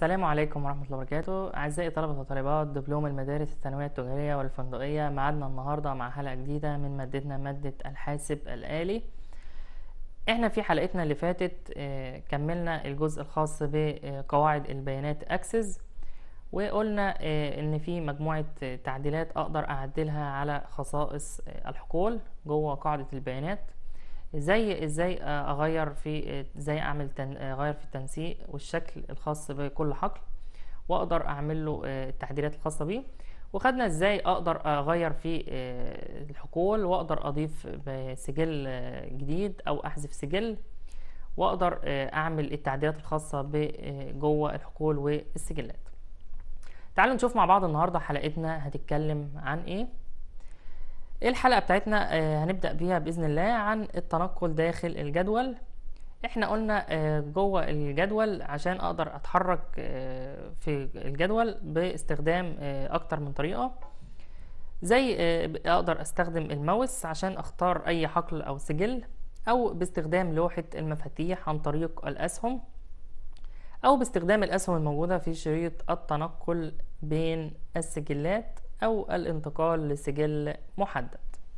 السلام عليكم ورحمة الله وبركاته أعزائي طلبة وطالبات دبلوم المدارس الثانوية التجارية والفندقية معادنا النهاردة مع حلقة جديدة من مادتنا مادة الحاسب الآلي احنا في حلقتنا اللي فاتت آه، كملنا الجزء الخاص بقواعد البيانات اكسس وقلنا آه، ان في مجموعة آه، تعديلات اقدر اعدلها على خصائص آه، الحقول جوه قاعدة البيانات زي ازاي آه، اغير في آه، ازاي اعمل تن... آه، اغير في التنسيق والشكل الخاص بكل حقل واقدر اعمل له آه، التعديلات الخاصة بيه وخدنا ازاي اقدر اغير في آه، الحقول واقدر اضيف سجل آه، جديد او احذف سجل واقدر آه، اعمل التعديلات الخاصة ب- آه، جوه الحقول والسجلات تعالوا نشوف مع بعض النهاردة حلقتنا هتتكلم عن ايه ايه الحلقة بتاعتنا آه، هنبدأ بيها بإذن الله عن التنقل داخل الجدول احنا قلنا آه، جوه الجدول عشان اقدر اتحرك آه، في الجدول باستخدام آه، اكتر من طريقة زي آه، اقدر استخدم الماوس عشان اختار اي حقل او سجل او باستخدام لوحة المفاتيح عن طريق الاسهم او باستخدام الاسهم الموجودة في شريط التنقل بين السجلات او الانتقال لسجل محدد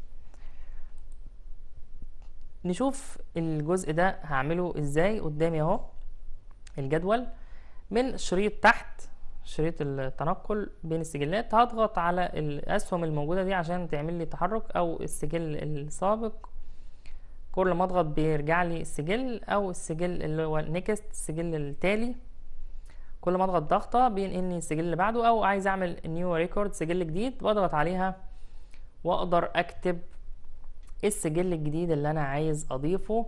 نشوف الجزء ده هعمله ازاي قدامي اهو الجدول من شريط تحت شريط التنقل بين السجلات هضغط على الاسهم الموجودة دي عشان تعمل لي تحرك او السجل السابق كل ما اضغط بيرجع لي السجل او السجل اللي هو نيكست السجل التالي كل ما اضغط ضغطة بينقلني السجل اللي بعده او عايز اعمل نيو ريكورد سجل جديد بضغط عليها واقدر اكتب السجل الجديد اللي انا عايز اضيفه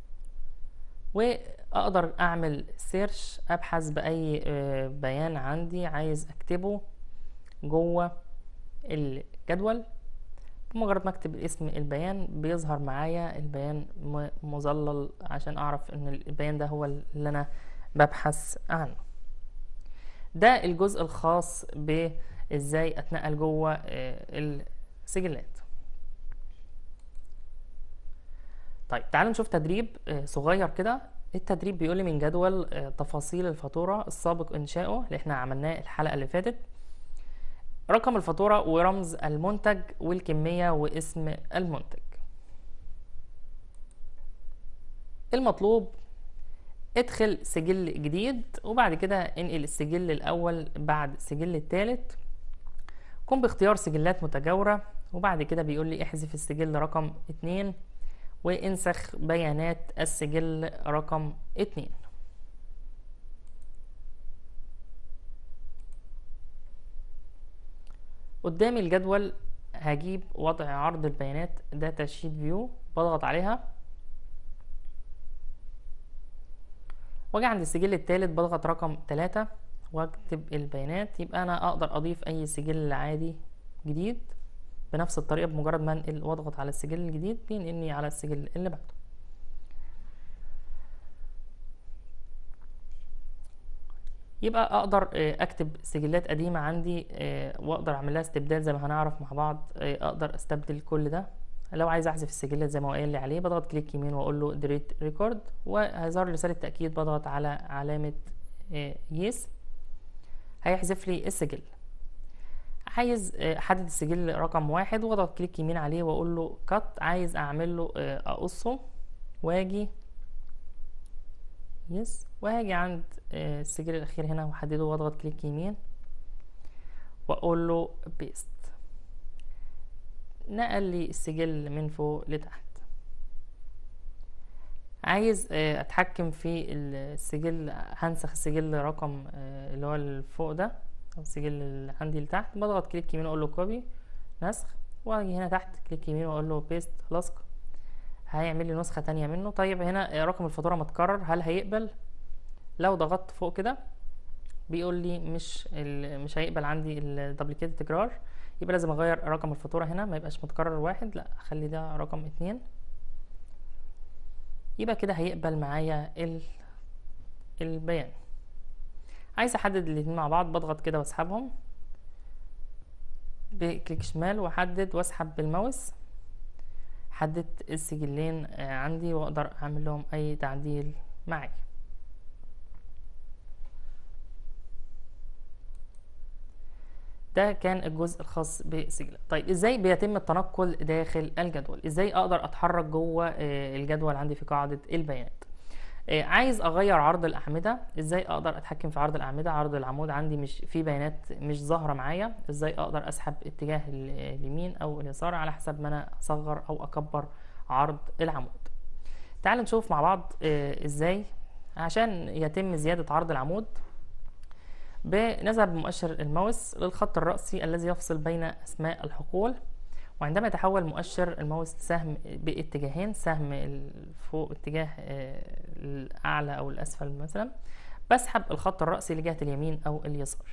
واقدر اعمل سيرش ابحث باي آه، بيان عندي عايز اكتبه جوه الجدول بمجرد ما اكتب اسم البيان بيظهر معايا البيان م- مظلل عشان اعرف ان البيان ده هو اللي انا ببحث عنه ده الجزء الخاص بازاي اتنقل جوه آه، السجلات طيب تعالوا نشوف تدريب آه، صغير كده التدريب بيقول لي من جدول آه، تفاصيل الفاتورة السابق إنشاؤه اللي احنا عملناه الحلقة اللي فاتت رقم الفاتورة ورمز المنتج والكمية واسم المنتج المطلوب ادخل سجل جديد وبعد كده انقل السجل الأول بعد السجل الثالث قم باختيار سجلات متجاورة وبعد كده بيقول لي احذف السجل رقم اتنين وانسخ بيانات السجل رقم اتنين قدامي الجدول هجيب وضع عرض البيانات داتا شيت فيو بضغط عليها واجي عند السجل التالت بضغط رقم تلاتة واكتب البيانات يبقى انا اقدر اضيف اي سجل عادي جديد بنفس الطريقة بمجرد ما انقل واضغط على السجل الجديد بينقلني على السجل اللي بعده يبقى اقدر آه، اكتب سجلات قديمة عندي آه، واقدر اعمل لها استبدال زي ما هنعرف مع بعض آه، اقدر استبدل كل ده لو عايز احذف السجلات زي ما هو قايل لي عليه بضغط كليك يمين واقول له ديليت ريكورد وهيظهر لي رسالة تأكيد بضغط على علامة يس هيحذف لي السجل عايز آه، احدد السجل رقم واحد واضغط كليك يمين عليه واقول له كات عايز اعمل له آه، اقصه واجي يس وهاجي عند آه، السجل الاخير هنا واحدده واضغط كليك يمين واقول له بيست نقل لي السجل من فوق لتحت عايز آه، اتحكم في السجل هنسخ السجل رقم آه، اللي هو اللي فوق ده او السجل اللي عندي لتحت بضغط كليك يمين اقول له كوبي نسخ واجي هنا تحت كليك يمين واقول له بيست لصق هيعمل لي نسخة تانية منه طيب هنا آه، رقم الفاتورة متكرر هل هيقبل لو ضغطت فوق كده بيقول لي مش ال- مش هيقبل عندي الدبليكيت تكرار يبقى لازم اغير رقم الفاتورة هنا ما يبقاش متكرر واحد لا اخلي ده رقم اتنين يبقى كده هيقبل معايا ال... البيان عايز احدد الاتنين مع بعض بضغط كده واسحبهم بكليك شمال واحدد واسحب بالماوس حددت السجلين آه، عندي واقدر اعمل لهم اي تعديل معايا ده كان الجزء الخاص بالسجل طيب ازاي بيتم التنقل داخل الجدول ازاي اقدر اتحرك جوه آه، الجدول عندي في قاعدة البيانات آه، عايز اغير عرض الاعمدة ازاي اقدر اتحكم في عرض الاعمدة عرض العمود عندي مش في بيانات مش ظاهرة معايا ازاي اقدر اسحب اتجاه ال- اليمين او اليسار على حسب ما انا اصغر او اكبر عرض العمود تعال نشوف مع بعض آه، ازاي عشان يتم زيادة عرض العمود بنذهب بمؤشر الماوس للخط الرأسي الذي يفصل بين أسماء الحقول وعندما يتحول مؤشر الماوس سهم باتجاهين سهم ال- فوق اتجاه آه، الأعلى أو الأسفل مثلا بسحب الخط الرأسي لجهة اليمين أو اليسار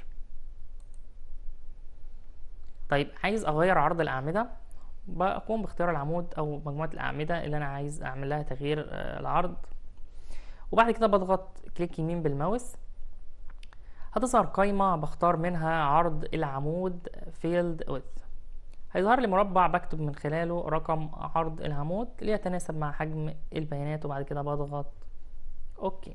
طيب عايز أغير عرض الأعمدة بقوم باختيار العمود أو مجموعة الأعمدة اللي أنا عايز أعمل لها تغيير آه، العرض وبعد كده بضغط كليك يمين بالماوس هتظهر قائمة بختار منها عرض العمود field width هيظهر لي مربع بكتب من خلاله رقم عرض العمود ليتناسب مع حجم البيانات وبعد كده بضغط اوكي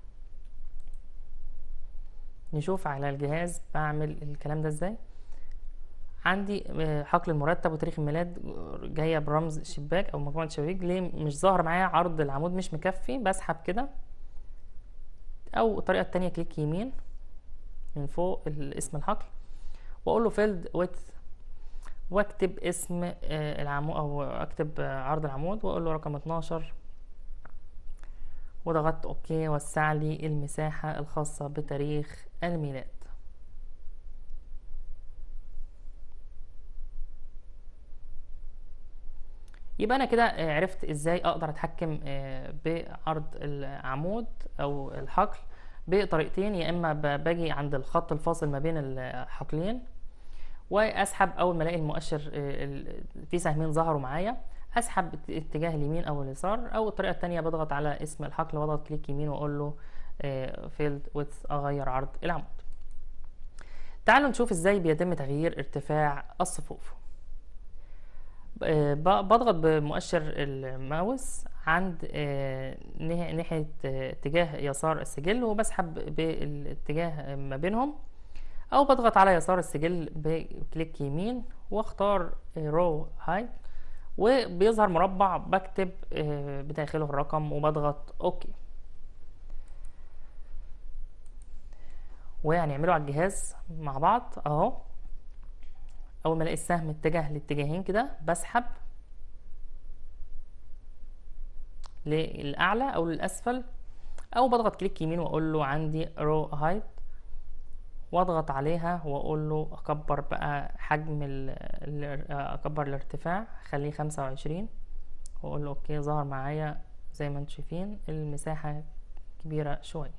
نشوف على الجهاز بعمل الكلام ده ازاي عندي آه، حقل المرتب وتاريخ الميلاد جايه برمز شباك او مجموعه شبابيك ليه مش ظاهر معايا عرض العمود مش مكفي بسحب كده او الطريقه التانية كليك يمين من فوق ال- اسم الحقل واقول له فيلد ويدث واكتب اسم آه، العمود او اكتب آه، عرض العمود واقول له رقم 12 وضغطت اوكي وسع لي المساحة الخاصة بتاريخ الميلاد يبقى انا كده آه، عرفت ازاي اقدر اتحكم آه، بعرض العمود او الحقل بطريقتين يا اما ب- باجي عند الخط الفاصل ما بين الحقلين واسحب اول ما الاقي المؤشر آه، ال- في سهمين ظهروا معايا اسحب ات- اتجاه اليمين او اليسار او الطريقه التانية بضغط على اسم الحقل واضغط كليك يمين واقول له فيلد ويدث اغير عرض العمود تعالوا نشوف ازاي بيتم تغيير ارتفاع الصفوف آه، ب- بضغط بمؤشر الماوس عند آه، نه- ناحية آه، اتجاه يسار السجل وبسحب بالاتجاه ما بينهم او بضغط على يسار السجل بكليك يمين واختار رو هاي وبيظهر مربع بكتب آه، بداخله الرقم وبضغط اوكي وهنعمله على الجهاز مع بعض اهو اول ما الاقي السهم اتجه لاتجاهين كده بسحب للاعلى او للاسفل او بضغط كليك يمين واقول له عندي رو هايت واضغط عليها واقول له اكبر بقى حجم ال ال- اكبر الارتفاع خليه خمسة وعشرين واقول له اوكي ظهر معايا زي ما انتم شايفين المساحة كبيرة شوية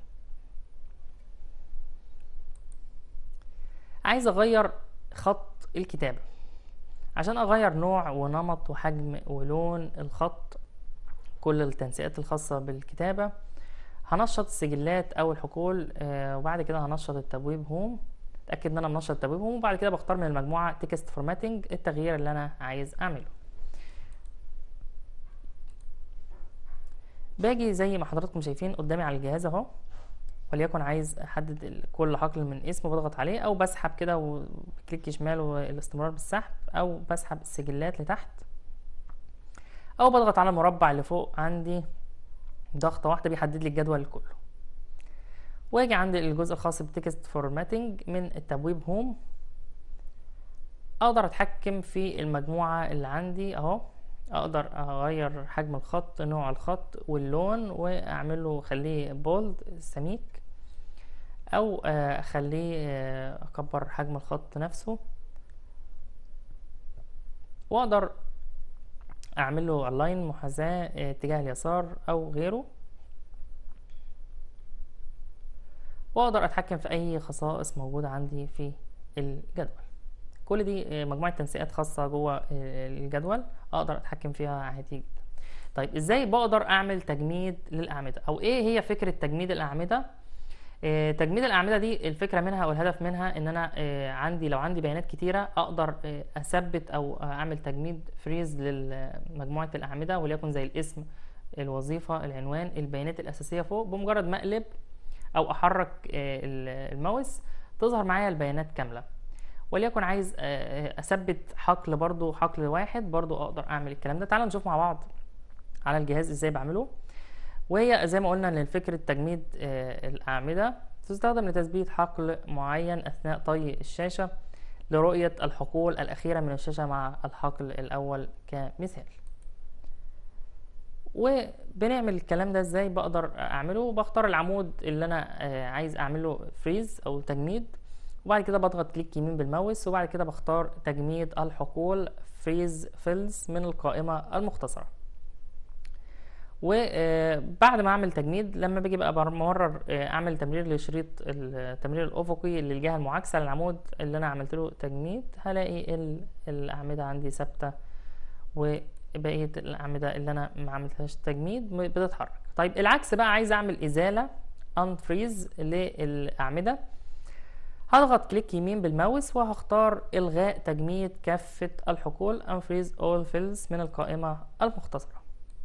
عايز اغير خط الكتابة عشان اغير نوع ونمط وحجم ولون الخط كل التنسيقات الخاصة بالكتابة هنشط السجلات او الحقول آه، وبعد كده هنشط التبويب هوم اتاكد ان انا منشط التبويب هوم وبعد كده بختار من المجموعه تكست فورماتنج التغيير اللي انا عايز اعمله باجي زي ما حضراتكم شايفين قدامي على الجهاز اهو وليكن عايز احدد ال- كل حقل من اسمه بضغط عليه او بسحب كده وكليك شمال والاستمرار بالسحب او بسحب السجلات لتحت او بضغط على المربع اللي فوق عندي ضغطة واحدة بيحدد لي الجدول كله واجي عند الجزء الخاص بتكست فورماتنج من التبويب هوم اقدر اتحكم في المجموعة اللي عندي اهو اقدر اغير حجم الخط نوع الخط واللون واعمله اخليه بولد سميك او آه، اخليه آه، اكبر حجم الخط نفسه واقدر اعمل له الاين محاذاة آه، اتجاه اليسار او غيره واقدر اتحكم في اي خصائص موجودة عندي في الجدول كل دي آه، مجموعة تنسيقات خاصة جوه آه، الجدول اقدر اتحكم فيها عادي جدا طيب ازاي بقدر اعمل تجميد للاعمدة او ايه هي فكرة تجميد الاعمدة آه، تجميد الاعمده دي الفكره منها او الهدف منها ان انا آه، عندي لو عندي بيانات كتيره اقدر آه، اثبت او آه، اعمل تجميد فريز لمجموعه الاعمده وليكن زي الاسم الوظيفه العنوان البيانات الاساسيه فوق بمجرد ما اقلب او احرك آه، ال- الماوس تظهر معايا البيانات كامله وليكن عايز اثبت حقل برضو حقل واحد برضو اقدر اعمل الكلام ده تعالوا نشوف مع بعض على الجهاز ازاي بعمله وهي زي ما قلنا ان فكرة تجميد الاعمدة تستخدم لتثبيت حقل معين اثناء طي الشاشة لرؤية الحقول الاخيرة من الشاشة مع الحقل الاول كمثال وبنعمل الكلام ده ازاي بقدر اعمله بختار العمود اللي انا عايز اعمله فريز او تجميد وبعد كده بضغط كليك يمين بالماوس وبعد كده بختار تجميد الحقول فريز فيلز من القائمة المختصرة وبعد ما اعمل تجميد لما باجي بقى بمرر اعمل تمرير لشريط التمرير الافقي للجهه المعاكسه للعمود اللي انا عملت له تجميد هلاقي الاعمده عندي ثابته وبقيه الاعمده اللي انا ما عملتهاش تجميد بتتحرك طيب العكس بقى عايز اعمل ازاله انفريز للاعمده هضغط كليك يمين بالماوس وهختار الغاء تجميد كافه الحقول انفريز اول فيلز من القائمه المختصره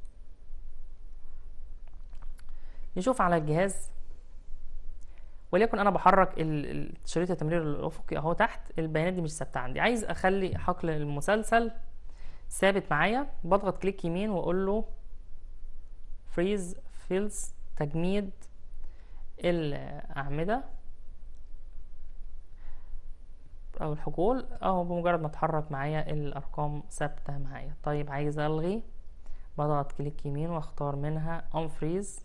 نشوف على الجهاز وليكن انا بحرك شريط التمرير الافقي اهو تحت البيانات دي مش ثابته عندي عايز اخلي حقل المسلسل ثابت معايا بضغط كليك يمين واقول له فريز فيلز تجميد الاعمده او الحقول اهو بمجرد ما اتحرك معايا الارقام ثابته معايا طيب عايز الغي بضغط كليك يمين واختار منها unfreeze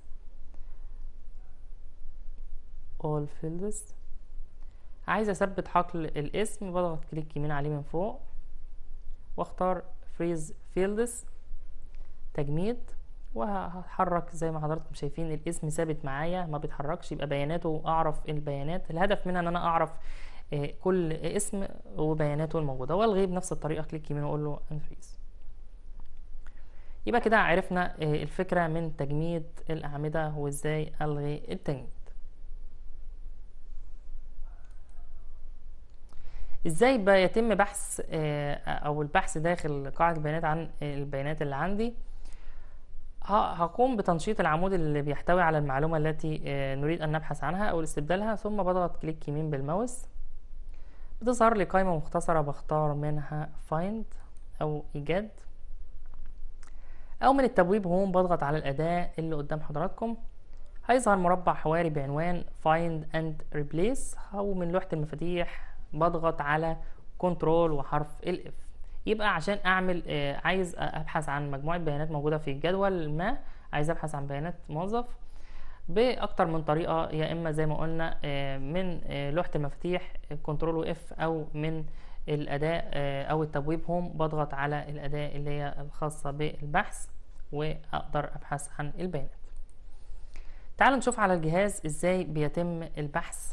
all fields عايز اثبت حقل الاسم بضغط كليك يمين عليه من فوق واختار freeze fields تجميد وهتحرك زي ما حضراتكم شايفين الاسم ثابت معايا ما بيتحركش يبقى بياناته اعرف البيانات الهدف منها ان انا اعرف كل اسم وبياناته الموجوده والغي بنفس الطريقه كليك يمين واقول له انفريز يبقى كده عرفنا الفكره من تجميد الاعمده وازاي الغي التجميد ازاي بيتم بحث او البحث داخل قاعده البيانات عن البيانات اللي عندي هقوم بتنشيط العمود اللي بيحتوي على المعلومه التي نريد ان نبحث عنها او استبدالها ثم بضغط كليك يمين بالماوس بتظهر لي قائمه مختصره بختار منها find او ايجاد او من التبويب هون بضغط على الاداه اللي قدام حضراتكم هيظهر مربع حواري بعنوان find and replace او من لوحه المفاتيح بضغط على كنترول وحرف الاف يبقى عشان اعمل آه عايز ابحث عن مجموعه بيانات موجوده في جدول ما عايز ابحث عن بيانات موظف باكتر من طريقه يا اما زي ما قلنا آه من آه لوحه المفاتيح كنترول واف او من الاداه او التبويب هوم بضغط على الاداه اللي هي الخاصه بالبحث واقدر ابحث عن البيانات تعالوا نشوف على الجهاز ازاي بيتم البحث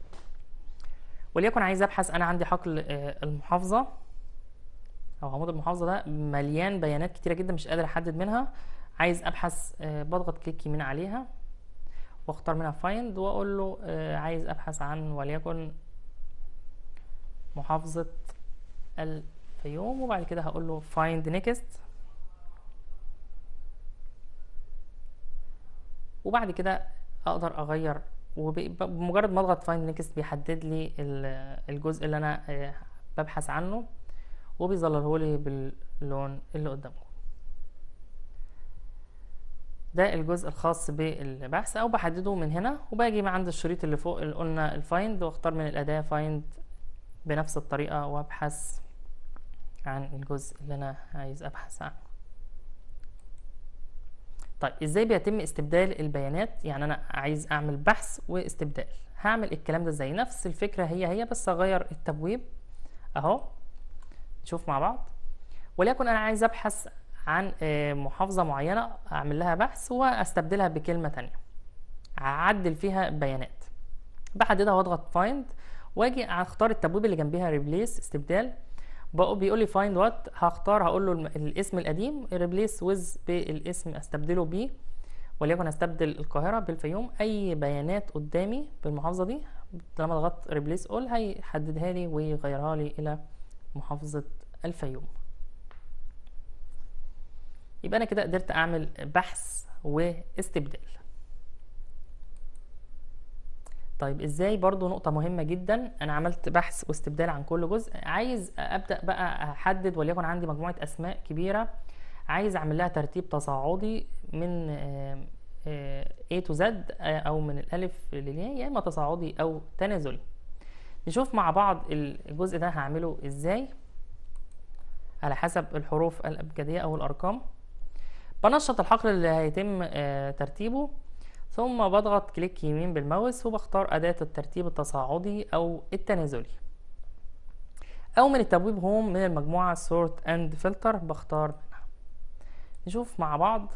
وليكن عايز ابحث انا عندي حقل المحافظه او عمود المحافظه ده مليان بيانات كتيره جدا مش قادر احدد منها عايز ابحث بضغط كليك يمين عليها واختار منها فايند واقول له عايز ابحث عن وليكن محافظه الفيوم وبعد كده هقول له فايند نيكست وبعد كده اقدر اغير وبمجرد ما اضغط فايند نيكست بيحدد لي الجزء اللي انا ببحث عنه وبيظلله لي باللون اللي قدامكم ده الجزء الخاص بالبحث او بحدده من هنا وباجي عند الشريط اللي فوق اللي قلنا الفايند واختار من الاداة فايند بنفس الطريقة وابحث عن الجزء اللي انا عايز ابحث عنه طيب ازاي بيتم استبدال البيانات يعني انا عايز اعمل بحث واستبدال هعمل الكلام ده ازاي نفس الفكرة هي هي بس اغير التبويب اهو نشوف مع بعض وليكن انا عايز ابحث عن محافظة معينة اعمل لها بحث واستبدلها بكلمة تانية اعدل فيها بيانات بحددها واضغط فايند واجي اختار التبويب اللي جنبيها ريبليس استبدال بيقول لي فايند وات هختار هقول له الاسم القديم ريبليس ويز بالاسم استبدله بيه وليكن استبدل القاهرة بالفيوم اي بيانات قدامي بالمحافظة دي لما ضغطت ريبليس اول هيحددها لي ويغيرها لي الى محافظة الفيوم يبقى انا كده قدرت اعمل بحث واستبدال طيب ازاي برضو نقطة مهمة جدا انا عملت بحث واستبدال عن كل جزء عايز ابدأ بقى احدد وليكن عندي مجموعة اسماء كبيرة عايز اعمل لها ترتيب تصاعدي من آه، آه، A to Z آه، او من الالف للياء يا اما تصاعدي او تنازلي نشوف مع بعض الجزء ده هعمله ازاي على حسب الحروف الابجدية او الارقام بنشط الحقل اللي هيتم آه، ترتيبه ثم بضغط كليك يمين بالماوس وبختار أداة الترتيب التصاعدي أو التنازلي أو من التبويب هوم من المجموعة Sort and Filter بختار منها نشوف مع بعض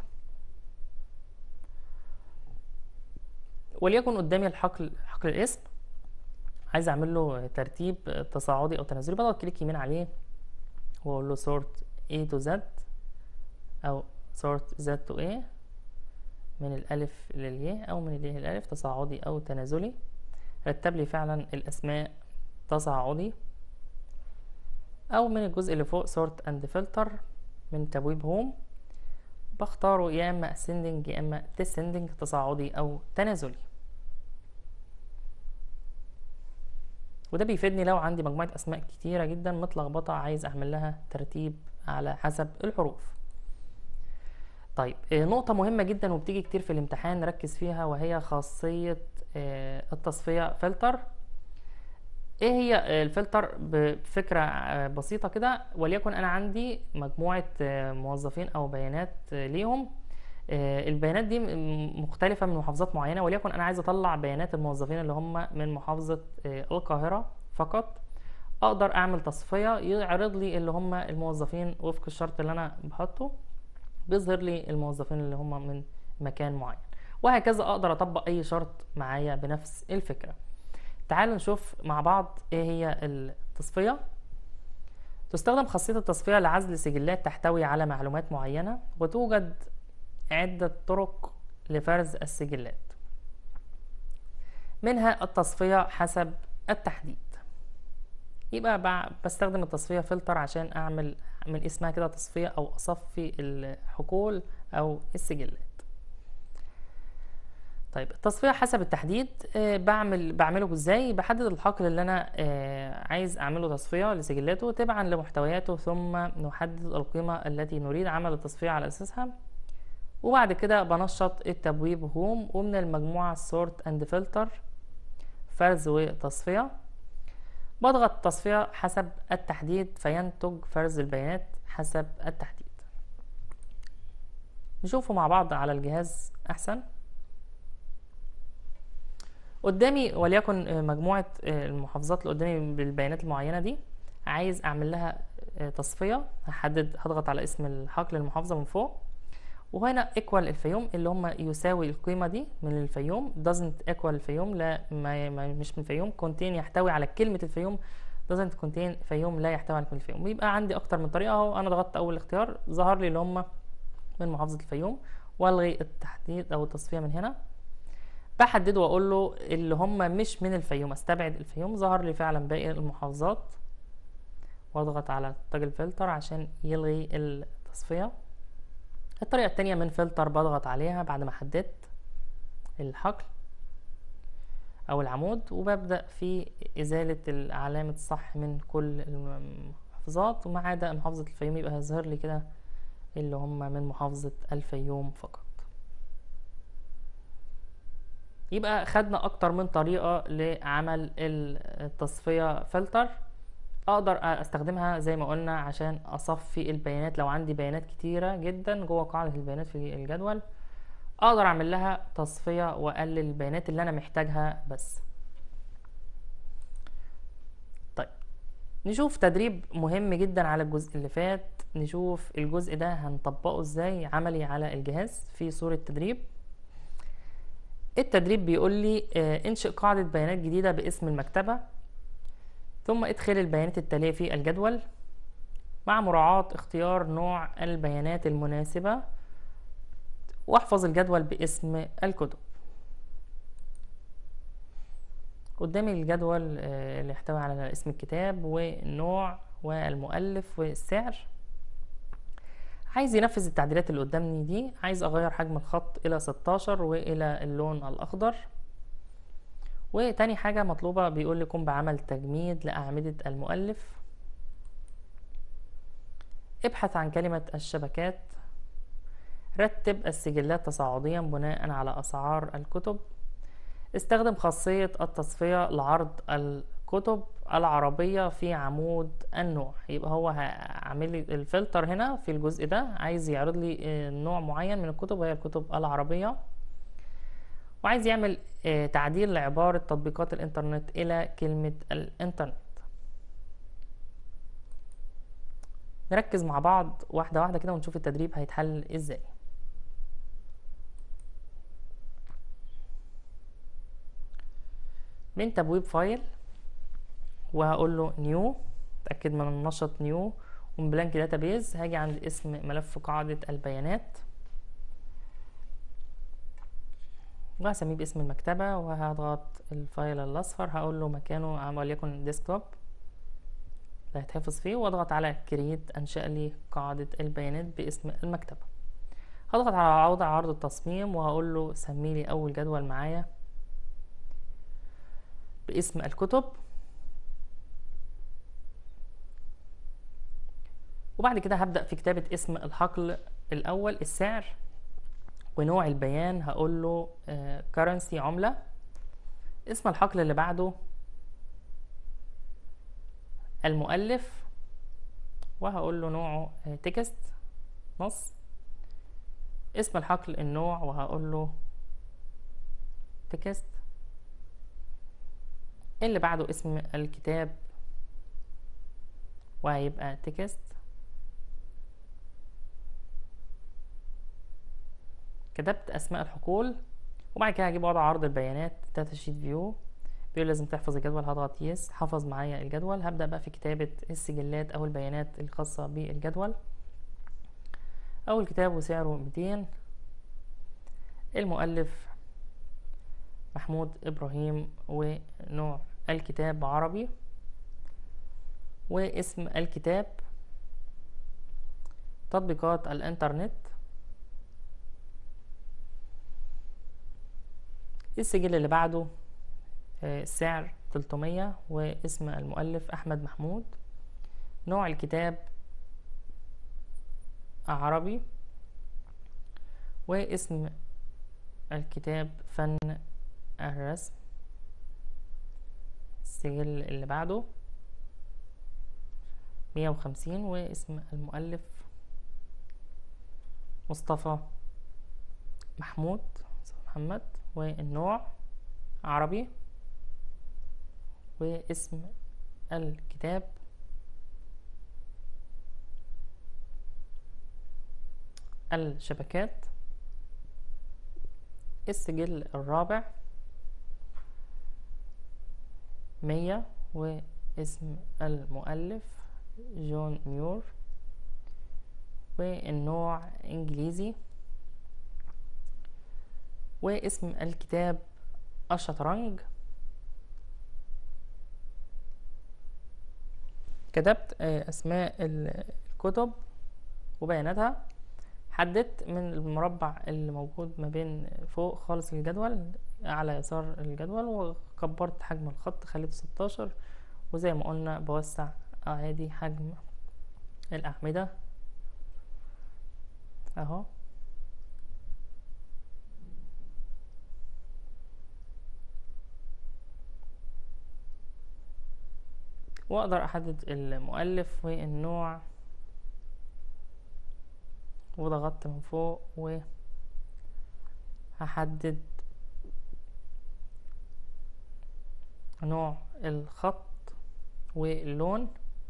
وليكن قدامي الحقل حقل الاسم عايز اعمل له ترتيب تصاعدي او تنازلي بضغط كليك يمين عليه واقول له sort A to Z او sort Z to A من الألف للياء أو من الياء للألف تصاعدي أو تنازلي رتب لي فعلا الأسماء تصاعدي أو من الجزء اللي فوق sort and filter من تبويب هوم بختاره يا إما ascending يا إما descending تصاعدي أو تنازلي وده بيفيدني لو عندي مجموعة أسماء كتيرة جدا متلخبطة عايز أعمل لها ترتيب على حسب الحروف طيب آه، نقطة مهمة جدا وبتيجي كتير في الامتحان نركز فيها وهي خاصية آه، التصفية فلتر ايه هي آه، الفلتر بفكرة آه، بسيطة كده وليكن انا عندي مجموعة آه، موظفين او بيانات آه، ليهم آه، البيانات دي م- مختلفة من محافظات معينة وليكن انا عايز اطلع بيانات الموظفين اللي هم من محافظة آه، القاهرة فقط اقدر اعمل تصفية يعرض لي اللي هم الموظفين وفق الشرط اللي انا بحطه بيظهر لي الموظفين اللي هم من مكان معين وهكذا اقدر اطبق اي شرط معايا بنفس الفكرة تعالوا نشوف مع بعض ايه هي التصفية تستخدم خاصية التصفية لعزل سجلات تحتوي على معلومات معينة وتوجد عدة طرق لفرز السجلات منها التصفية حسب التحديد يبقى بع- بستخدم التصفية فلتر عشان أعمل من اسمها كده تصفية أو أصفي الحقول أو السجلات طيب التصفية حسب التحديد آه، بعمل بعمله ازاي بحدد الحقل اللي انا آه، عايز اعمله تصفية لسجلاته تبعا لمحتوياته ثم نحدد القيمة التي نريد عمل التصفية على اساسها وبعد كده بنشط التبويب هوم ومن المجموعة sort and filter فرز وتصفية بضغط تصفية حسب التحديد فينتج فرز البيانات حسب التحديد نشوفه مع بعض على الجهاز أحسن قدامي وليكن آه، مجموعة آه، المحافظات اللي قدامي بالبيانات المعينة دي عايز أعمل لها آه، تصفية هحدد هضغط على اسم الحقل المحافظة من فوق وهنا equal الفيوم اللي هم يساوي القيمة دي من الفيوم doesn't equal الفيوم لا ما ما مش من الفيوم contain يحتوي على كلمة الفيوم doesn't contain فيوم لا يحتوي على كلمة الفيوم ويبقى عندي أكتر من طريقة أهو أنا ضغطت أول اختيار ظهر لي اللي هم من محافظة الفيوم والغي التحديد أو التصفية من هنا بحدده واقول له اللي هم مش من الفيوم استبعد الفيوم ظهر لي فعلا باقي المحافظات واضغط على تاج الفلتر عشان يلغي التصفية الطريقة التانية من فلتر بضغط عليها بعد ما حددت الحقل او العمود وببدأ في ازالة علامة الصح من كل المحافظات وما عدا محافظة الفيوم يبقى هيظهر لي كده اللي هم من محافظة الفيوم فقط يبقى خدنا اكتر من طريقة لعمل التصفية فلتر اقدر استخدمها زي ما قلنا عشان اصفي البيانات لو عندي بيانات كتيرة جدا جوه قاعدة البيانات في الجدول اقدر اعمل لها تصفية واقلل البيانات اللي انا محتاجها بس طيب نشوف تدريب مهم جدا على الجزء اللي فات نشوف الجزء ده هنطبقه ازاي عملي على الجهاز في صورة تدريب التدريب بيقول لي آه، انشئ قاعدة بيانات جديدة باسم المكتبة ثم ادخل البيانات التالية في الجدول مع مراعاة اختيار نوع البيانات المناسبة واحفظ الجدول باسم الكتب قدامي الجدول آه، اللي يحتوي على اسم الكتاب والنوع والمؤلف والسعر عايز ينفذ التعديلات اللي قدامي دي عايز اغير حجم الخط الى 16 والى اللون الاخضر وتاني حاجة مطلوبة بيقول لي قم بعمل تجميد لأعمدة المؤلف ابحث عن كلمة الشبكات رتب السجلات تصاعديا بناء على أسعار الكتب استخدم خاصية التصفية لعرض الكتب العربية في عمود النوع يبقى هو عامل لي الفلتر هنا في الجزء ده عايز يعرض لي نوع معين من الكتب وهي الكتب العربية وعايز يعمل تعديل لعبارة تطبيقات الإنترنت إلى كلمة الإنترنت نركز مع بعض واحدة واحدة كده ونشوف التدريب هيتحل إزاي من تبويب فايل وهقول له نيو اتاكد من النشط نيو ومن بلانك داتابيز هاجي عند اسم ملف قاعدة البيانات وهسميه باسم المكتبة وهضغط الفايل الأصفر هقول له مكانه وليكن ديسكتوب اللي هيتحفظ فيه واضغط على كرييت انشأ لي قاعدة البيانات باسم المكتبة هضغط على وضع عرض التصميم وهقول له سمي لي أول جدول معايا باسم الكتب وبعد كده هبدأ في كتابة اسم الحقل الأول السعر ونوع البيان هقول له كرنسي عملة اسم الحقل اللي بعده المؤلف وهقول له نوعه تكست نص اسم الحقل النوع وهقول له تكست اللي بعده اسم الكتاب وهيبقى تكست كتبت اسماء الحقول وبعد كده هجيب وضع عرض البيانات داتا شيت فيو بيقول لازم تحفظ الجدول هضغط يس حفظ معايا الجدول هبدأ بقى في كتابة السجلات أو البيانات الخاصة بالجدول أول كتاب وسعره 200 المؤلف محمود إبراهيم ونوع الكتاب عربي واسم الكتاب تطبيقات الانترنت السجل اللي بعده السعر 300 واسم المؤلف أحمد محمود نوع الكتاب عربي واسم الكتاب فن الرسم السجل اللي بعده مية وخمسين واسم المؤلف مصطفى محمود محمد والنوع عربي واسم الكتاب الشبكات السجل الرابع مية واسم المؤلف جون ميور والنوع انجليزي واسم الكتاب الشطرنج كتبت اسماء الكتب وبياناتها حددت من المربع اللي موجود ما بين فوق خالص الجدول على يسار الجدول وكبرت حجم الخط خليته 16 وزي ما قلنا بوسع عادي حجم الأعمدة اهو واقدر احدد المؤلف والنوع وضغطت من فوق وهحدد نوع الخط واللون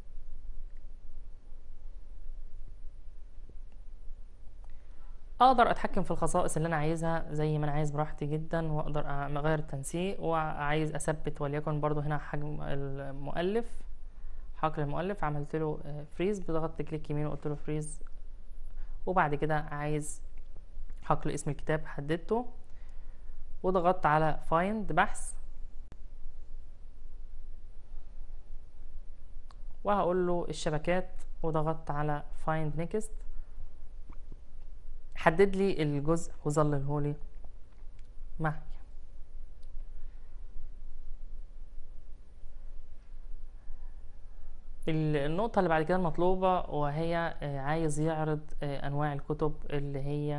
اقدر اتحكم في الخصائص اللي انا عايزها زي ما انا عايز براحتي جدا واقدر اغير التنسيق وعايز اثبت وليكن برضو هنا حجم المؤلف حقل المؤلف عملت له فريز بضغطت كليك يمين وقلت له فريز وبعد كده عايز حقل اسم الكتاب حددته وضغطت على فايند بحث وهقول له الشبكات وضغطت على فايند نيكست حدد لي الجزء وظلله لي معي النقطة اللي بعد كده المطلوبة وهي آه، عايز يعرض آه، أنواع الكتب اللي هي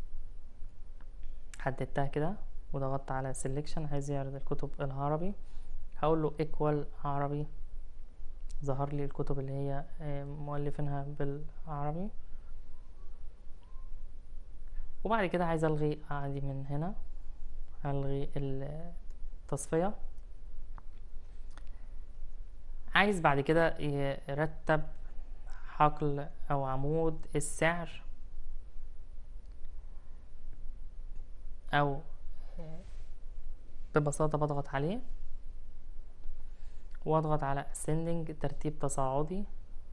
حددتها كده وضغطت على selection عايز يعرض الكتب العربي هقول له equal عربي ظهر لي الكتب اللي هي آه، مؤلفينها بالعربي وبعد كده عايز الغي عادي من هنا الغي التصفية عايز بعد كده يرتب حقل او عمود السعر او ببساطة بضغط عليه واضغط على ascending ترتيب تصاعدي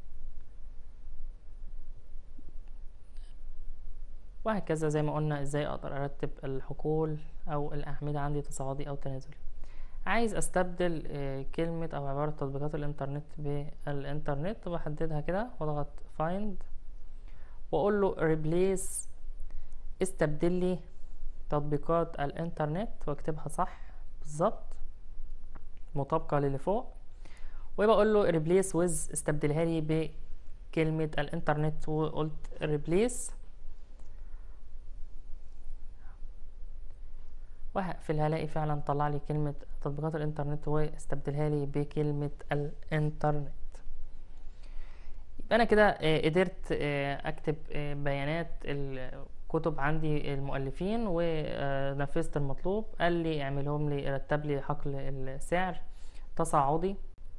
وهكذا زي ما قلنا ازاي اقدر ارتب الحقول او الاعمدة عندي تصاعدي او تنازلي عايز استبدل آه، كلمة او عبارة تطبيقات الانترنت بالانترنت بحددها كده واضغط find واقول له replace استبدل لي تطبيقات الانترنت واكتبها صح بالظبط مطابقة للي فوق ويبقى اقول له replace with استبدلها لي بكلمة الانترنت وقلت replace وهقفل هلاقي فعلا طلع لي كلمة تطبيقات الانترنت واستبدلها لي بكلمة الانترنت يبقى انا كده آه، قدرت آه، اكتب آه، بيانات الكتب عندي المؤلفين ونفذت المطلوب قال لي اعملهم لي رتب لي حقل السعر تصاعدي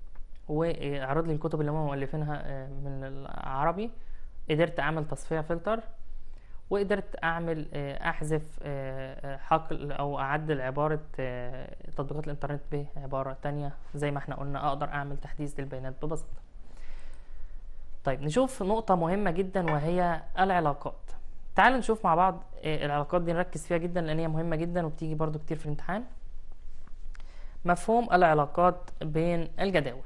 واعرض لي الكتب اللي هم مؤلفينها من العربي قدرت اعمل تصفية فلتر وقدرت اعمل آه، احذف آه، آه، حقل او اعدل عبارة تطبيقات الانترنت بعبارة تانية زي ما احنا قلنا اقدر اعمل تحديث للبيانات ببساطة طيب نشوف نقطة مهمة جدا وهي العلاقات تعالوا نشوف مع بعض العلاقات دي نركز فيها جدا لان هي مهمة جدا وبتيجي برضو كتير في الامتحان مفهوم العلاقات بين الجداول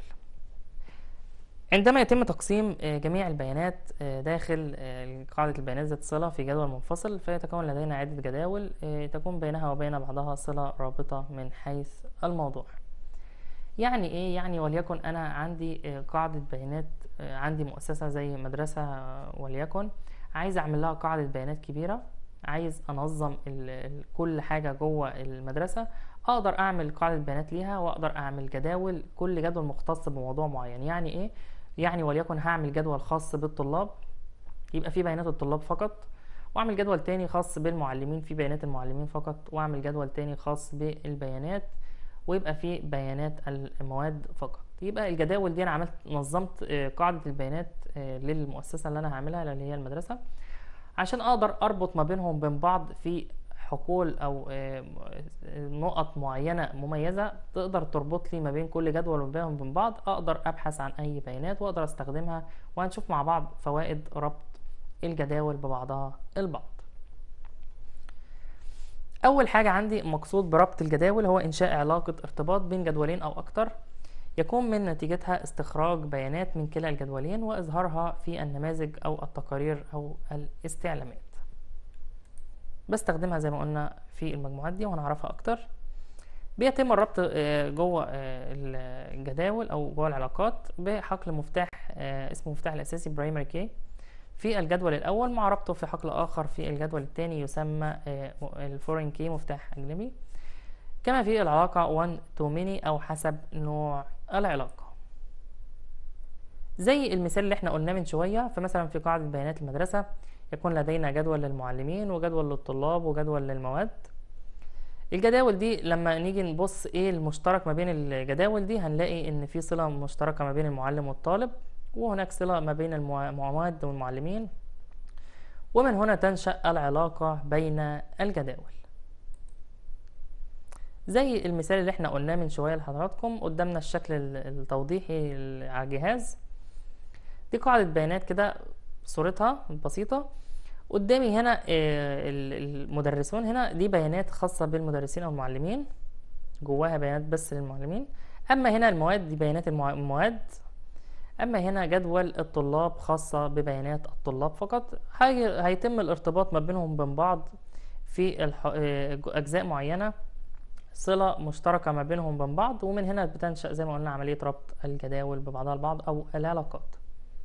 عندما يتم تقسيم آه، جميع البيانات آه، داخل آه، قاعدة البيانات ذات صلة في جدول منفصل فيتكون لدينا عدة جداول تكون بينها وبين بعضها صلة رابطة من حيث الموضوع يعني ايه يعني وليكن انا عندي قاعدة بيانات عندي مؤسسة زي مدرسة وليكن عايز اعمل لها قاعدة بيانات كبيرة عايز انظم كل حاجة جوه المدرسة اقدر اعمل قاعدة بيانات ليها واقدر اعمل جداول كل جدول مختص بموضوع معين يعني ايه يعني وليكن هعمل جدول خاص بالطلاب يبقى فيه بيانات الطلاب فقط واعمل جدول تاني خاص بالمعلمين فيه بيانات المعلمين فقط واعمل جدول تاني خاص بالبيانات ويبقى فيه بيانات المواد فقط يبقى الجداول دي انا عملت نظمت آه، قاعدة البيانات آه، للمؤسسة اللي انا هعملها اللي هي المدرسة عشان اقدر اربط ما بينهم بين بعض في حقول او آه، نقط معينة مميزة تقدر تربط لي ما بين كل جدول وبينهم بين بعض اقدر ابحث عن اي بيانات واقدر استخدمها وهنشوف مع بعض فوائد ربط الجداول ببعضها البعض اول حاجة عندي مقصود بربط الجداول هو انشاء علاقة ارتباط بين جدولين او اكتر يكون من نتيجتها استخراج بيانات من كلا الجدولين واظهارها في النماذج او التقارير او الاستعلامات بستخدمها زي ما قلنا في المجموعات دي وهنعرفها اكتر بيتم الربط آه، جوه آه، الجداول او جوه العلاقات بحقل مفتاح آه، اسمه مفتاح الاساسي برايمري كي في الجدول الاول مع ربطه في حقل اخر في الجدول الثاني يسمى الفورين كي مفتاح اجنبي كما في العلاقة 1 تو ميني او حسب نوع العلاقة زي المثال اللي احنا قلناه من شوية فمثلا في قاعدة بيانات المدرسة يكون لدينا جدول للمعلمين وجدول للطلاب وجدول للمواد الجداول دي لما نيجي نبص ايه المشترك ما بين الجداول دي هنلاقي ان في صلة مشتركة ما بين المعلم والطالب وهناك صلة ما بين المواد والمعلمين ومن هنا تنشأ العلاقة بين الجداول زي المثال اللي احنا قلناه من شوية لحضراتكم قدامنا الشكل التوضيحي على الجهاز دي قاعدة بيانات كده صورتها بسيطة قدامي هنا آه، المدرسون هنا دي بيانات خاصة بالمدرسين أو المعلمين جواها بيانات بس للمعلمين أما هنا المواد دي بيانات المواد أما هنا جدول الطلاب خاصة ببيانات الطلاب فقط هيتم الارتباط ما بينهم بين بعض في آه، أجزاء معينة صلة مشتركة ما بينهم وبين بعض ومن هنا بتنشأ زي ما قلنا عملية ربط الجداول ببعضها البعض أو العلاقات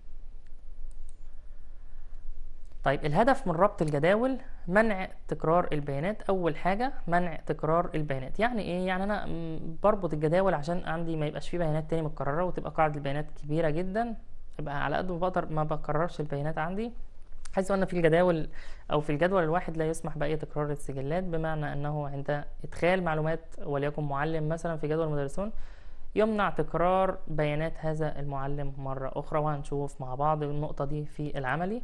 طيب الهدف من ربط الجداول منع تكرار البيانات اول حاجه منع تكرار البيانات يعني ايه يعني انا م، بربط الجداول عشان عندي ما يبقاش فيه بيانات تاني متكرره وتبقى قاعده البيانات كبيره جدا يبقى على قد ما بقدر ما بكررش البيانات عندي حيث ان في الجداول او في الجدول الواحد لا يسمح باي تكرار السجلات بمعنى انه عند ادخال معلومات وليكن معلم مثلا في جدول المدرسون يمنع تكرار بيانات هذا المعلم مرة أخرى وهنشوف مع بعض النقطة دي في العملي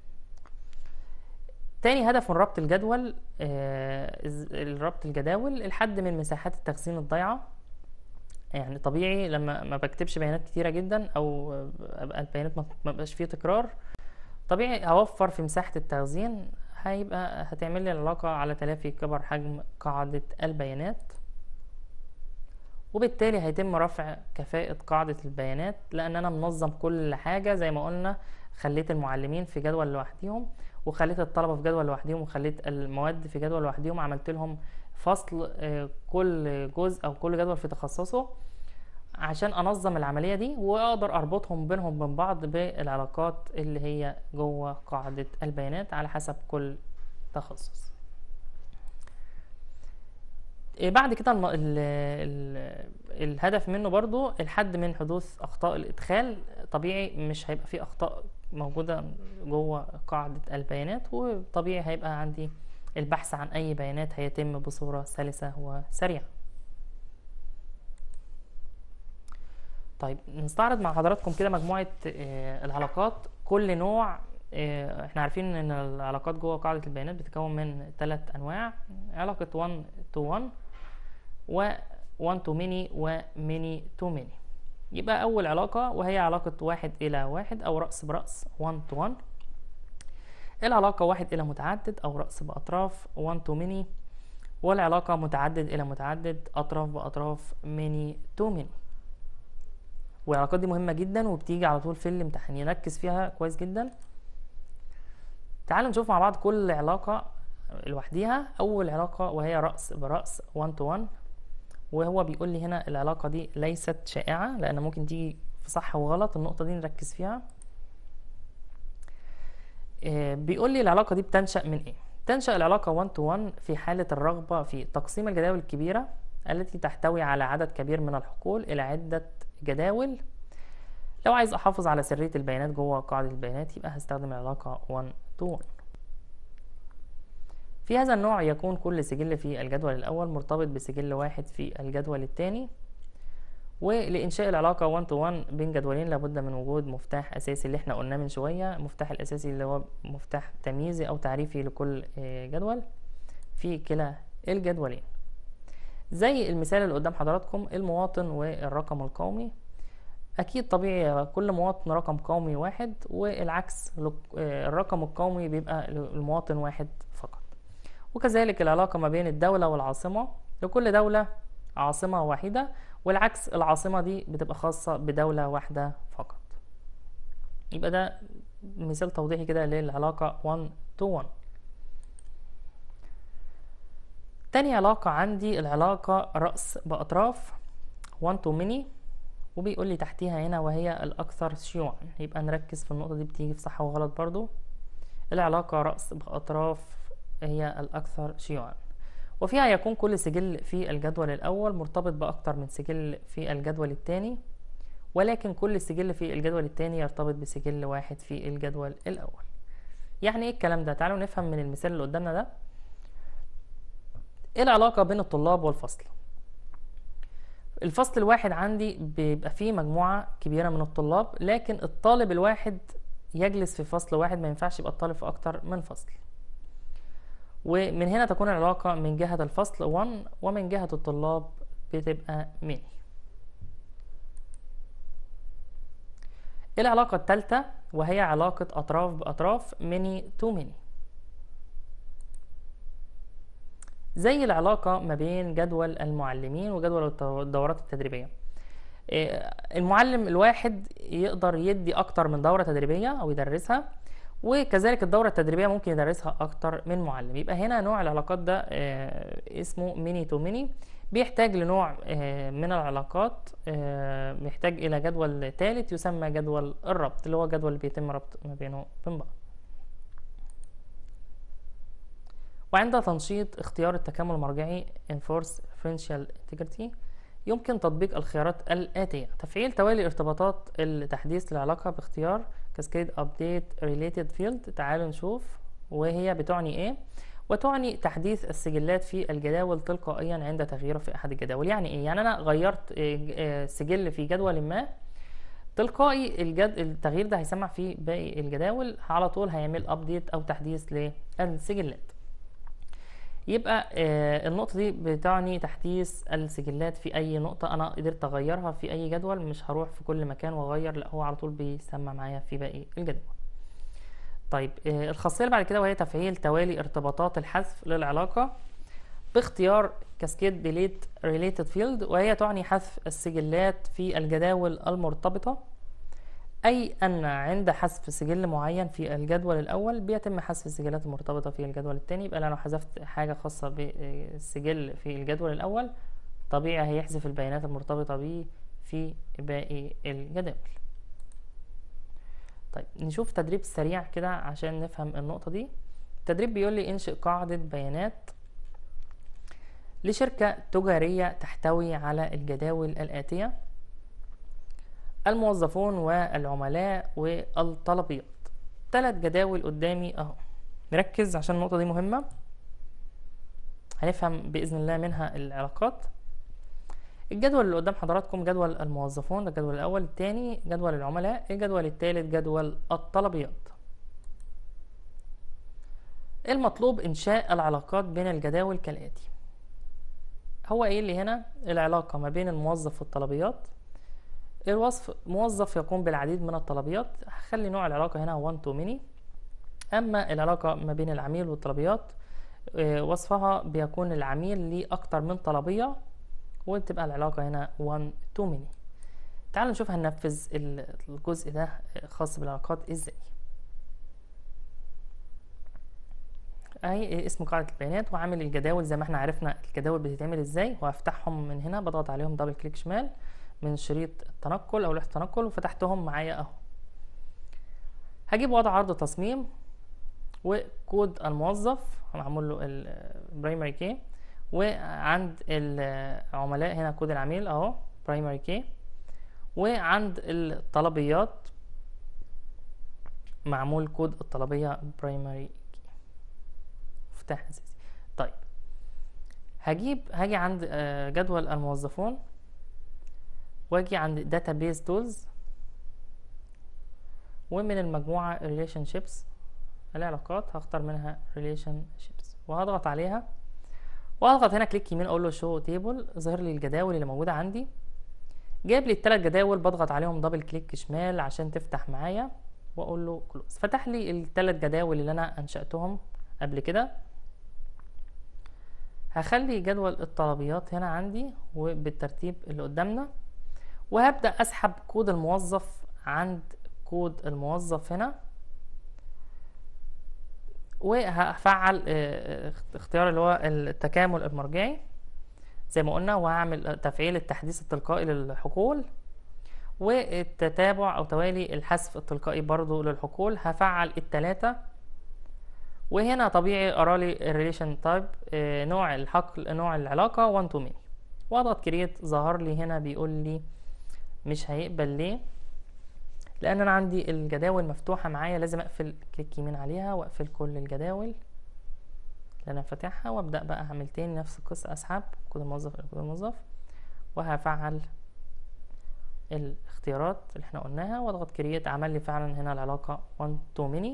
تاني هدف من ربط الجدول آه، إز- ربط الجداول الحد من مساحات التخزين الضايعة يعني طبيعي لما ما بكتبش بيانات كتيرة جدا أو أبقى البيانات ما ما بقاش فيه تكرار طبيعي هوفر في مساحة التخزين هيبقى هتعمل لي العلاقة على تلافي كبر حجم قاعدة البيانات وبالتالي هيتم رفع كفاءة قاعدة البيانات لأن أنا منظم كل حاجة زي ما قلنا خليت المعلمين في جدول لوحديهم وخليت الطلبة في جدول لوحديهم وخليت المواد في جدول لوحديهم عملت لهم فصل آه، كل جزء أو كل جدول في تخصصه عشان أنظم العملية دي وأقدر أربطهم بينهم وبين بعض بالعلاقات اللي هي جوه قاعدة البيانات على حسب كل تخصص إيه بعد كده الم... ال... ال... الهدف منه برضو الحد من حدوث اخطاء الادخال طبيعي مش هيبقى فيه اخطاء موجودة جوه قاعدة البيانات وطبيعي هيبقى عندي البحث عن اي بيانات هيتم بصورة سلسة وسريعة طيب نستعرض مع حضراتكم كده مجموعة آه، العلاقات كل نوع آه، احنا عارفين ان العلاقات جوه قاعدة البيانات بتتكون من ثلاث انواع علاقة 1 to 1 و 1 to many و many to many يبقى اول علاقة وهي علاقة واحد الى واحد او رأس برأس 1 to 1 العلاقة واحد الى متعدد او رأس باطراف 1 to many والعلاقة متعدد الى متعدد اطراف باطراف many to many والعلاقات دي مهمة جدا وبتيجي على طول في الامتحان يركز فيها كويس جدا تعالوا نشوف مع بعض كل علاقة لوحديها أول علاقة وهي رأس برأس 1 to 1 وهو بيقول لي هنا العلاقة دي ليست شائعة لأن ممكن تيجي في صح وغلط النقطة دي نركز فيها آه، بيقول لي العلاقة دي بتنشأ من إيه؟ تنشأ العلاقة 1 to 1 في حالة الرغبة في تقسيم الجداول الكبيرة التي تحتوي على عدد كبير من الحقول إلى عدة جداول لو عايز أحافظ على سرية البيانات جوه قاعدة البيانات يبقى هستخدم العلاقة 1 to 1 في هذا النوع يكون كل سجل في الجدول الأول مرتبط بسجل واحد في الجدول الثاني ولإنشاء العلاقة 1 to 1 بين جدولين لابد من وجود مفتاح أساسي اللي احنا قلناه من شوية المفتاح الأساسي اللي هو مفتاح تمييزي أو تعريفي لكل آه، جدول في كلا الجدولين زي المثال اللي قدام حضراتكم المواطن والرقم القومي أكيد طبيعي كل مواطن رقم قومي واحد والعكس لك- آه، الرقم القومي بيبقى المواطن واحد فقط وكذلك العلاقة ما بين الدولة والعاصمة لكل دولة عاصمة واحدة والعكس العاصمة دي بتبقى خاصة بدولة واحدة فقط يبقى ده مثال توضيحي كده للعلاقة 1 to 1 تاني علاقة عندي العلاقة رأس بأطراف 1 to many وبيقول لي تحتيها هنا وهي الأكثر شيوعا يبقى نركز في النقطة دي بتيجي في صح وغلط برضو العلاقة رأس بأطراف هي الأكثر شيوعا وفيها يكون كل سجل في الجدول الأول مرتبط بأكثر من سجل في الجدول الثاني ولكن كل سجل في الجدول الثاني يرتبط بسجل واحد في الجدول الأول يعني ايه الكلام ده تعالوا نفهم من المثال اللي قدامنا ده ايه العلاقة بين الطلاب والفصل الفصل الواحد عندي بيبقى فيه مجموعة كبيرة من الطلاب لكن الطالب الواحد يجلس في فصل واحد ما ينفعش يبقى الطالب في أكتر من فصل ومن هنا تكون العلاقة من جهة الفصل 1 ومن جهة الطلاب بتبقى ميني العلاقة الثالثة وهي علاقة أطراف بأطراف ميني تو ميني زي العلاقة ما بين جدول المعلمين وجدول الت- الدورات التدريبية إيه، المعلم الواحد يقدر يدي أكتر من دورة تدريبية أو يدرسها وكذلك الدورة التدريبية ممكن يدرسها أكتر من معلم يبقى هنا نوع العلاقات ده آه، اسمه ميني تو ميني بيحتاج لنوع آه، من العلاقات آه، بيحتاج إلى جدول ثالث يسمى جدول الربط اللي هو جدول اللي بيتم ربط ما بينه وبين بعض وعند تنشيط اختيار التكامل المرجعي Enforce Differential Integrity يمكن تطبيق الخيارات الآتية تفعيل توالي ارتباطات التحديث للعلاقة باختيار Cascade Update Related Field تعالوا نشوف وهي بتعني ايه وتعني تحديث السجلات في الجداول تلقائيا عند تغييره في احد الجداول يعني ايه يعني انا غيرت آه، آه، سجل في جدول ما تلقائي الجد... التغيير ده هيسمع في باقي الجداول على طول هيعمل ابديت او تحديث للسجلات يبقى آه، النقطة دي بتعني تحديث السجلات في أي نقطة أنا قدرت أغيرها في أي جدول مش هروح في كل مكان وأغير لا هو على طول بيسمع معايا في باقي الجدول طيب آه، الخاصية اللي بعد كده وهي تفعيل توالي ارتباطات الحذف للعلاقة باختيار كاسكيد ديليت ريليتد فيلد وهي تعني حذف السجلات في الجداول المرتبطة أي أن عند حذف سجل معين في الجدول الأول بيتم حذف السجلات المرتبطة في الجدول الثاني يبقى لو حذفت حاجة خاصة بالسجل في الجدول الأول طبيعي هيحذف البيانات المرتبطة بيه في باقي الجداول طيب نشوف تدريب سريع كده عشان نفهم النقطة دي التدريب بيقول لي انشئ قاعدة بيانات لشركة تجارية تحتوي على الجداول الآتية الموظفون والعملاء والطلبيات ثلاث جداول قدامي اهو نركز عشان النقطة دي مهمة هنفهم بإذن الله منها العلاقات الجدول اللي قدام حضراتكم جدول الموظفون ده الجدول الأول الثاني جدول العملاء الجدول الثالث جدول الطلبيات المطلوب إنشاء العلاقات بين الجداول كالآتي هو إيه اللي هنا العلاقة ما بين الموظف والطلبيات الوصف موظف يقوم بالعديد من الطلبيات هخلي نوع العلاقة هنا one to many أما العلاقة ما بين العميل والطلبيات آه، وصفها بيكون العميل ليه أكتر من طلبية وتبقى العلاقة هنا one to many تعالوا نشوف هننفذ ال- الجزء ده خاص بالعلاقات ازاي اهي اسم قاعدة البيانات وعامل الجداول زي ما احنا عرفنا الجداول بتتعمل ازاي وهفتحهم من هنا بضغط عليهم دبل كليك شمال من شريط التنقل او لوحة التنقل وفتحتهم معايا اهو هجيب وضع عرض تصميم وكود الموظف معمول له البرايمري كي وعند العملاء هنا كود العميل اهو برايمري كي وعند الطلبيات معمول كود الطلبية برايمري مفتاح اساسي طيب هجيب هاجي عند آه، جدول الموظفون واجي عند database tools ومن المجموعة relationships العلاقات هختار منها relationships وهضغط عليها واضغط هنا كليك يمين اقول له show table ظهر لي الجداول اللي موجودة عندي جايب لي الثلاث جداول بضغط عليهم دبل كليك شمال عشان تفتح معايا واقول له كلوز فتح لي الثلاث جداول اللي انا انشأتهم قبل كده هخلي جدول الطلبيات هنا عندي وبالترتيب اللي قدامنا وهبدأ اسحب كود الموظف عند كود الموظف هنا وهفعل آه، اختيار اللي هو التكامل المرجعي زي ما قلنا وهعمل تفعيل التحديث التلقائي للحقول والتتابع او توالي الحذف التلقائي برضو للحقول هفعل التلاتة وهنا طبيعي ارالي الريليشن تايب نوع الحقل نوع العلاقة 1 تو ماني واضغط كريت ظهر لي هنا بيقول لي مش هيقبل ليه لان انا عندي الجداول مفتوحة معايا لازم اقفل كليك يمين عليها واقفل كل الجداول اللي انا فاتحها وابدا بقى اعمل تاني نفس القصه اسحب كود الموظف الى كود الموظف وهفعل الاختيارات اللي احنا قلناها واضغط كرييت عمل لي فعلا هنا العلاقه 1 تو ميني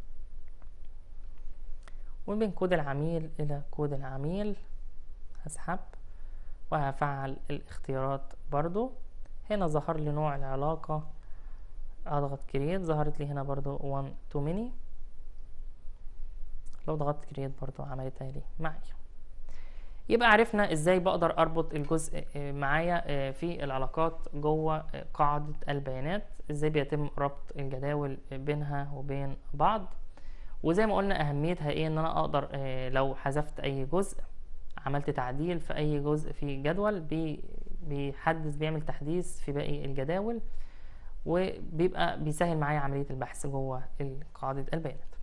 ومن كود العميل الى كود العميل هسحب وهفعل الاختيارات برضو هنا ظهر لي نوع العلاقه اضغط كرييت ظهرت لي هنا برضو 1 تو ميني لو ضغطت كرييت برضو عملتها لي معايا يبقى عرفنا ازاي بقدر اربط الجزء آه، معايا آه، في العلاقات جوه آه، قاعدة البيانات ازاي بيتم ربط الجداول بينها وبين بعض وزي ما قلنا اهميتها ايه ان انا اقدر آه، لو حذفت اي جزء عملت تعديل في اي جزء في جدول بي بيحدث بيعمل تحديث في باقي الجداول وبيبقى بيسهل معايا عملية البحث جوه قاعدة البيانات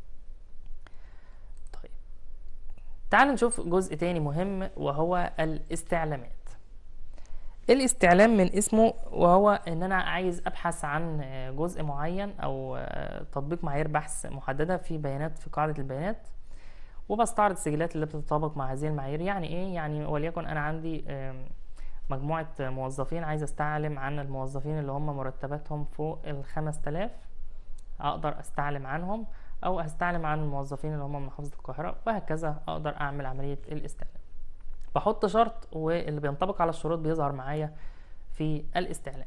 طيب تعال نشوف جزء تاني مهم وهو الاستعلامات الاستعلام من اسمه وهو ان انا عايز ابحث عن جزء معين او تطبيق معايير بحث محدده في بيانات في قاعده البيانات وبستعرض السجلات اللي بتتطابق مع هذه المعايير يعني ايه يعني وليكن انا عندي مجموعه موظفين عايز استعلم عن الموظفين اللي هم مرتباتهم فوق الخمس تلاف اقدر استعلم عنهم او استعلم عن الموظفين اللي هم من محافظه القاهره وهكذا اقدر اعمل عمليه الاستعلام بحط شرط واللي بينطبق على الشروط بيظهر معايا في الاستعلام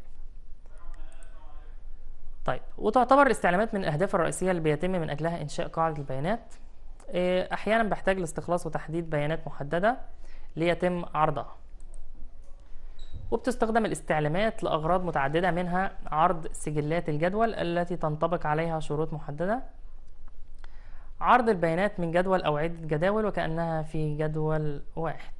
طيب وتعتبر الاستعلامات من الاهداف الرئيسيه اللي بيتم من اجلها انشاء قاعده البيانات احيانا بحتاج لاستخلاص وتحديد بيانات محدده ليتم عرضها وبتستخدم الاستعلامات لاغراض متعدده منها عرض سجلات الجدول التي تنطبق عليها شروط محدده عرض البيانات من جدول او عده جداول وكانها في جدول واحد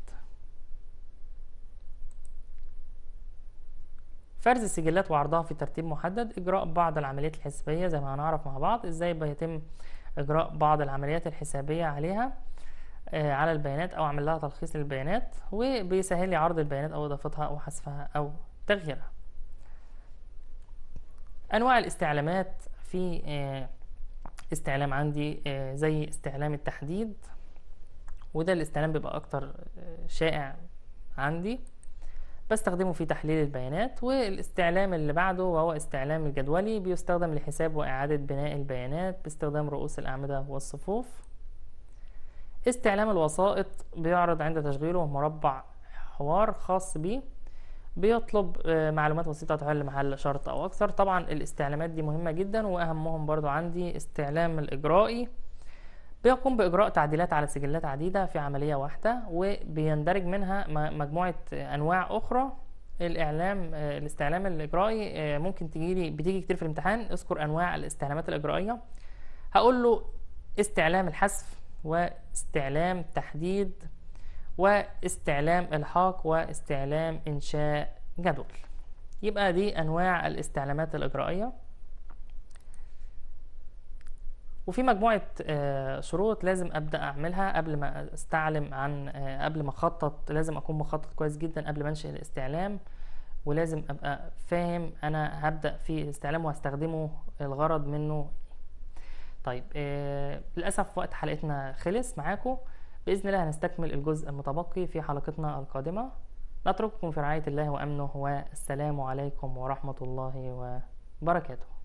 فرز السجلات وعرضها في ترتيب محدد اجراء بعض العمليات الحسابيه زي ما هنعرف مع بعض ازاي بيتم اجراء بعض العمليات الحسابيه عليها آه على البيانات او اعمل لها تلخيص للبيانات وبيسهل لي عرض البيانات او اضافتها او حذفها او تغييرها انواع الاستعلامات في آه استعلام عندي آه زي استعلام التحديد وده الاستعلام بيبقى اكتر شائع عندي بستخدمه في تحليل البيانات والاستعلام اللي بعده وهو استعلام الجدولي بيستخدم لحساب وإعادة بناء البيانات باستخدام رؤوس الأعمدة والصفوف استعلام الوسائط بيعرض عند تشغيله مربع حوار خاص بيه بيطلب معلومات بسيطة تحل محل شرط أو أكثر طبعا الاستعلامات دي مهمة جدا وأهمهم برضو عندي استعلام الإجرائي بيقوم بإجراء تعديلات على سجلات عديدة في عملية واحدة وبيندرج منها مجموعة أنواع أخرى الإعلام الاستعلام الإجرائي ممكن تجيلي بتيجي كتير في الامتحان اذكر أنواع الاستعلامات الإجرائية هقول له استعلام الحذف واستعلام تحديد واستعلام إلحاق واستعلام إنشاء جدول يبقى دي أنواع الاستعلامات الإجرائية وفي مجموعة شروط لازم أبدأ أعملها قبل ما أستعلم عن قبل ما أخطط لازم أكون مخطط كويس جدا قبل ما أنشئ الاستعلام ولازم أبقى فاهم أنا هبدأ في الاستعلام وهستخدمه الغرض منه طيب للأسف وقت حلقتنا خلص معاكم بإذن الله هنستكمل الجزء المتبقي في حلقتنا القادمة نترككم في رعاية الله وأمنه والسلام عليكم ورحمة الله وبركاته